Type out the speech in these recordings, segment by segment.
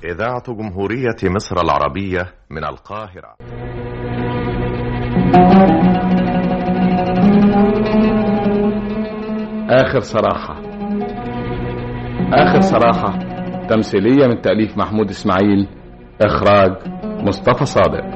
إذاعة جمهورية مصر العربية من القاهرة آخر صراحة آخر صراحة تمثيلية من تأليف محمود إسماعيل إخراج مصطفى صادق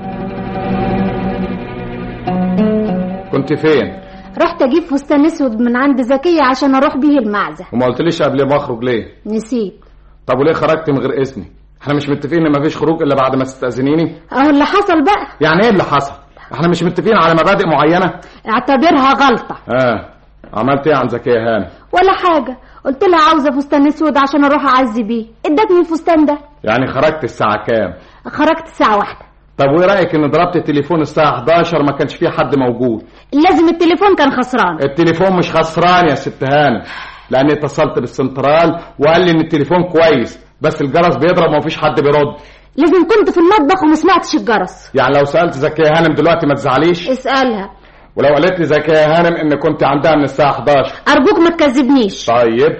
كنت فين؟ رحت اجيب فستان اسود من عند زكية عشان اروح بيه المعزة وما قلتليش قبل ما أخرج ليه؟ نسيت طب وليه خرجت من غير إذني؟ احنا مش متفقين ان مفيش خروج الا بعد ما تستأذنيني؟ اهو اللي حصل بقى يعني ايه اللي حصل؟ احنا مش متفقين على مبادئ معينة؟ اعتبرها غلطة اه عملت ايه عن زكية هانم؟ ولا حاجة قلت لها عاوزة فستان اسود عشان اروح اعزي بيه ادتني الفستان ده يعني خرجت الساعة كام؟ خرجت الساعة واحدة طب وايه رأيك ان ضربت التليفون الساعة 11 ما كانش فيه حد موجود؟ لازم التليفون كان خسران التليفون مش خسران يا ست هانم لاني اتصلت بالسنترال وقال لي ان التليفون كويس بس الجرس بيضرب ومفيش حد بيرد لازم كنت في المطبخ وما سمعتش الجرس يعني لو سالت زكيه هانم دلوقتي ما تزعليش اسألها ولو قالت لي زكيه هانم ان كنت عندها من الساعه 11 ارجوك ما تكذبنيش طيب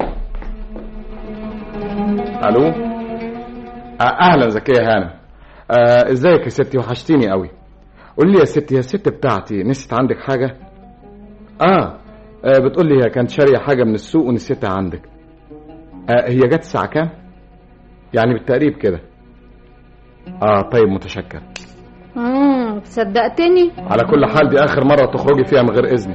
الو آه، اهلا زكيه هانم آه، ازيك يا ستي وحشتيني قوي قول لي يا ستي يا الست بتاعتي نسيت عندك حاجه اه, آه بتقول لي هي كانت شاريه حاجه من السوق ونسيتها عندك آه هي جت الساعه كام يعني بالتقريب كده اه طيب متشكر امم صدقتني على كل حال دي اخر مره تخرجي فيها من غير اذني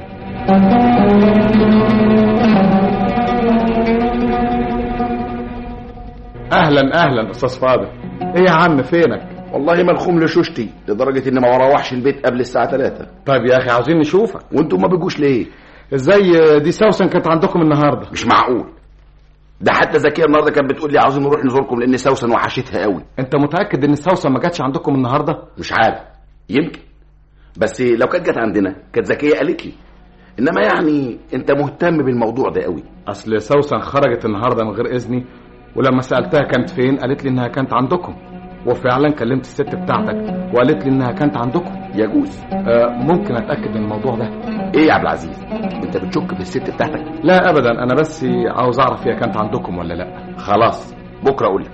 اهلا اهلا استاذ فاضل ايه يا عم فينك والله ملخوم لشوشتي لدرجة إني ما بروحش البيت قبل الساعة 3 طيب يا اخي عاوزين نشوفك وأنتم ما بيجوش ليه؟ ازاي دي سوسن كانت عندكم النهارده مش معقول ده حتى زكية النهارده كانت بتقول لي عاوزين نروح نزوركم لأن سوسن وحشتها قوي انت متاكد ان سوسن ما جاتش عندكم النهارده مش عارف يمكن بس لو كانت جت عندنا كانت زكية قالت لي إنما يعني أنت مهتم بالموضوع ده قوي اصل سوسن خرجت النهارده من غير اذني ولما سالتها كانت فين قالت لي انها كانت عندكم وفعلا كلمت الست بتاعتك وقالت لي انها كانت عندكم يجوز آه ممكن اتاكد من الموضوع ده إيه يا عبد العزيز؟ أنت بتشك في الست بتاعتك؟ لا ابدا انا بس عاوز اعرف هي كانت عندكم ولا لا خلاص بكرة أقول لك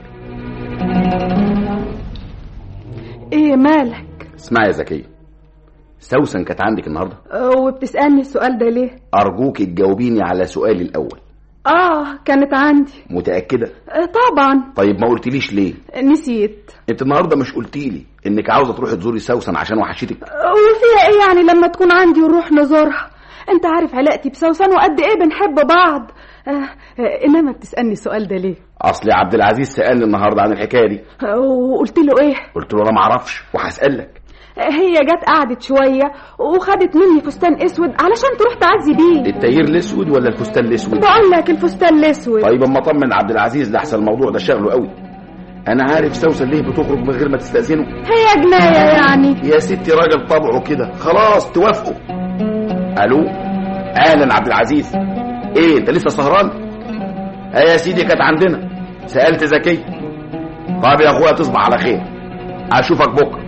ايه مالك اسمعي يا زكية سوسن كانت عندك النهارده أه، وبتسألني السؤال ده ليه أرجوك تجاوبيني على سؤالي الأول اه كانت عندي متأكدة؟ أه، طبعا طيب ما قلتليش ليه؟ نسيت انت النهارده مش قلتي لي انك عاوزه تروحي تزوري سوسن عشان وحشتك أه، وفيها ايه يعني لما تكون عندي ونروح نزورها انت عارف علاقتي بسوسن وقد ايه بنحب بعض آه آه انما بتسألني السؤال ده ليه اصل عبد العزيز سالني النهارده عن الحكايه دي أه، وقلت له ايه قلت له انا ما اعرفش وهسالك أه، هي جت قعدت شوية وخدت مني فستان اسود علشان تروح تعزي بيه التاير الاسود ولا الفستان الاسود بقول لك الفستان الاسود طيب اما اطمن عبد العزيز لحسن الموضوع ده شغله قوي انا عارف سوسن ليه بتخرج من غير ما تستاذنه هي جناية يعني يا ستي راجل طبعه كده خلاص توافقوا الو اهلا عبد العزيز ايه انت لسه سهران اه يا سيدي كانت عندنا سالت زكي طيب يا اخويا تصبح على خير اشوفك بكره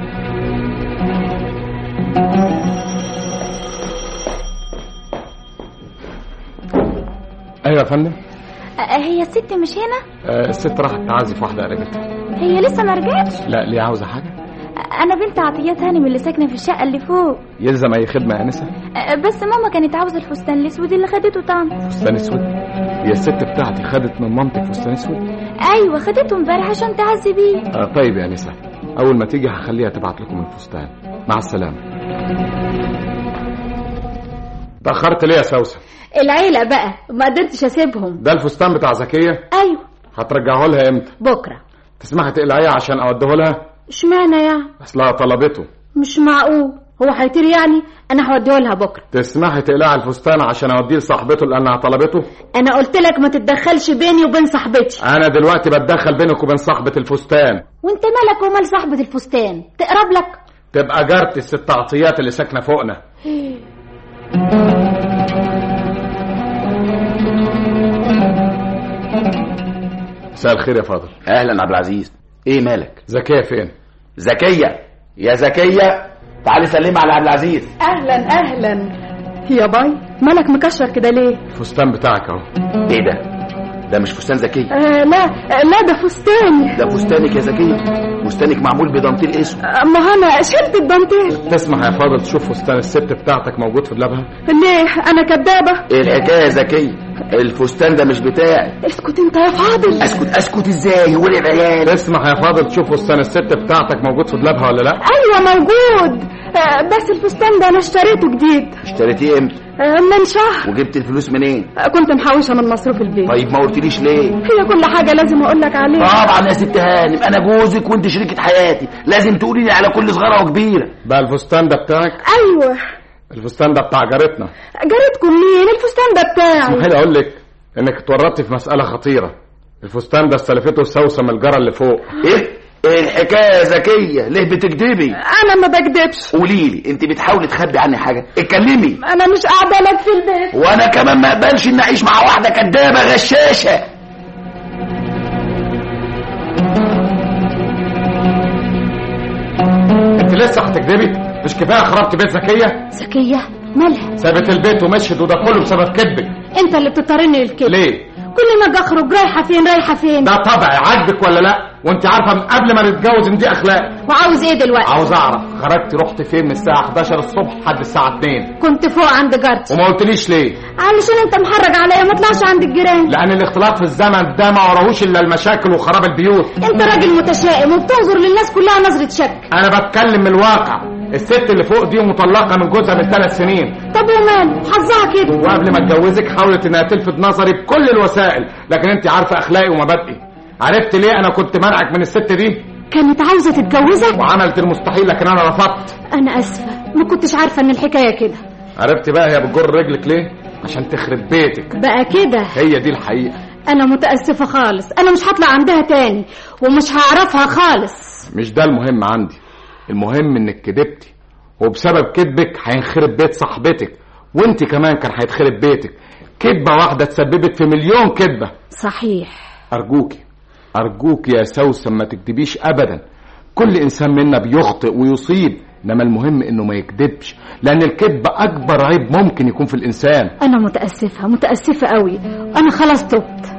ايوه يا فندم أه، هي الست مش هنا آه الست راحت تعزف واحده قريبتها هي لسه ما رجعتش لا ليه عاوزه حاجه أه، انا بنت عطيات هانم اللي ساكنه في الشقه اللي فوق يلزم اي خدمه يا انسه أه، بس ماما كانت عاوزه الفستان الاسود اللي خدته طنط فستان اسود هي الست بتاعتي خدت من مامتك فستان اسود ايوه خدته امبارح عشان تعزي بيه آه طيب يا انسه اول ما تيجي هخليها تبعت لكم الفستان مع السلامه تاخرت ليه يا سوسن العيله بقى ما قدرتش اسيبهم ده الفستان بتاع زكيه ايوه هترجعه لها امتى بكره تسمحي تقلعيه عشان اوديه لها اشمعنى يعني اصلها طلبته مش معقول هو هيطير يعني انا هوديه لها بكره تسمحي تقلعي الفستان عشان اوديه لصاحبته لانها طلبته انا قلت لك ما تتدخلش بيني وبين صاحبتي انا دلوقتي بتدخل بينك وبين صاحبه الفستان وانت مالك ومال صاحبه الفستان تقرب لك تبقى جارتي الست عطيات اللي ساكنه فوقنا مساء الخير يا فاضل اهلا عبد العزيز ايه مالك زكيه فين زكيه يا زكيه تعالي سلمي على عبد العزيز اهلا اهلا يا باي مالك مكشر كده ليه الفستان بتاعك اهو ايه ده ده مش فستان زكيه آه لا آه لا ده فستاني ده فستانك يا زكيه فستانك معمول بدانتيل اسود آه، ما هو انا شلت الدانتيل تسمح يا فاضل تشوف فستان الست بتاعتك موجود في دولابها ليه انا كدابه ايه الحكايه يا زكيه الفستان ده مش بتاعي اسكت انت يا فاضل اسكت اسكت ازاي هو ليه العيال تسمح يا فاضل تشوف فستان الست بتاعتك موجود في دولابها ولا لا ايوه موجود آه بس الفستان ده انا اشتريته جديد اشتريتيه امتى آه من شهر وجبت الفلوس منين آه كنت محوشه من مصروف البيت طيب ما قلتليش ليه هي كل حاجه لازم اقول لك عليها طبعا يا ست هانم انا جوزك وانت شريكة حياتي لازم تقولي لي على كل صغيره وكبيره بقى الفستان ده بتاعك ايوه الفستان ده بتاع جارتنا جارتكم مين الفستان ده بتاعي اسمحي لي اقول لك انك اتورطتي في مساله خطيره الفستان ده استلفته السوسه الجاره اللي فوق ايه ايه الحكايه يا زكيه ليه بتكذبي انا ما بكدبش قولي لي انت بتحاولي تخبي عني حاجه اتكلمي انا مش قاعده لك في البيت وانا كمان ما اقبلش ان اعيش مع واحده كدابه غشاشه انت لسه هتكذبي مش كفايه خربت بيت زكيه زكية مالها سابت البيت ومشيت وده كله بسبب كذبك انت اللي بتضطرني للكده ليه كل ما اجي اخرج رايحه فين رايحه فين ده طبع عاجبك ولا لا وانت عارفه من قبل ما نتجوز ان دي اخلاق وعاوز ايه دلوقتي عاوز اعرف خرجت رحت فين من الساعه 11 الصبح لحد الساعه 2 كنت فوق عند جارتي وما قلتليش ليه علشان انت محرج عليا ما اطلعش عند الجيران لان الاختلاط في الزمن ده ما وراهوش الا المشاكل وخراب البيوت انت راجل متشائم وبتنظر للناس كلها نظره شك انا بتكلم من الواقع الست اللي فوق دي مطلقه من جوزها من ثلاث سنين طب وماله حظها كده وقبل ما اتجوزك حاولت انها تلفت نظري بكل الوسائل لكن انت عارفه اخلاقي ومبادئي عرفت ليه انا كنت منعك من الست دي كانت عاوزه تتجوزك وعملت المستحيل لكن انا رفضت انا اسفه ما كنتش عارفه ان الحكايه كده عرفت بقى هي بتجر رجلك ليه عشان تخرب بيتك بقى كده هي دي الحقيقه انا متاسفه خالص انا مش هطلع عندها تاني ومش هعرفها خالص مش ده المهم عندي المهم انك كدبتي وبسبب كذبك هينخرب بيت صاحبتك وانت كمان كان هيتخرب بيتك كذبه واحده تسببت في مليون كذبه صحيح أرجوكي أرجوك يا سوسن ما تكذبيش أبدا كل إنسان منا بيخطئ ويصيب إنما المهم إنه ما يكذبش لأن الكذب أكبر عيب ممكن يكون في الإنسان انا متاسفه متاسفه قوي انا خلاص تبت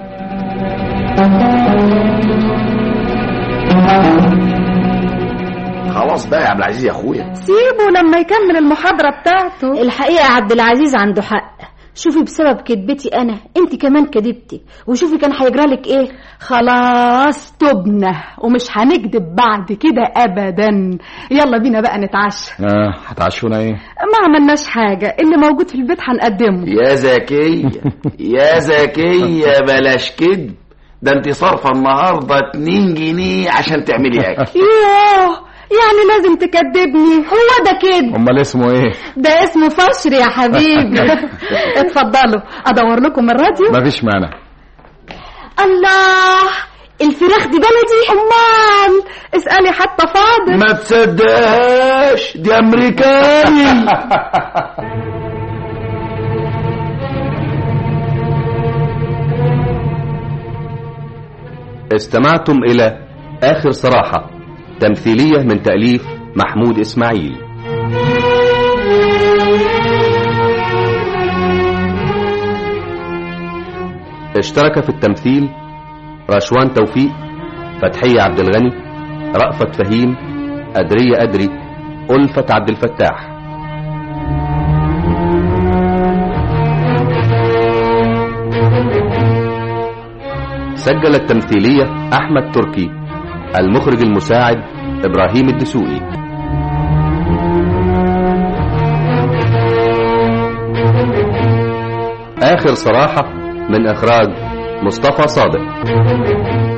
خلاص بقى يا عبد العزيز يا اخويا سيبه لما يكمل المحاضره بتاعته الحقيقه عبد العزيز عنده حق شوفي بسبب كدبتي انا انت كمان كدبتي وشوفي كان هيجرى لك ايه خلاص تبنا ومش هنكذب بعد كده ابدا يلا بينا بقى نتعشى آه هتعشونا إيه ما عملناش حاجه اللي موجود في البيت هنقدمه يا زكيه يا زكيه بلاش كدب ده انت صارفه النهارده 2 جنيه عشان تعملي اكل يوه يعني لازم تكدبني هو ده كده أمال اسمه إيه ده اسمه فشر يا حبيبي اتفضلوا ادور لكم الراديو مفيش مانع الله الفراخ دي بلدي امال اسالي حتى فاضل ما تصدقهاش دي امريكاني استمعتم إلى آخر صراحة تمثيلية من تأليف محمود إسماعيل اشترك في التمثيل رشوان توفيق فتحية عبد الغني رأفت فهيم أدرية أدري ألفة عبد الفتاح سجل التمثيلية أحمد تركي المخرج المساعد إبراهيم الدسوقي آخر صراحة من إخراج مصطفى صادق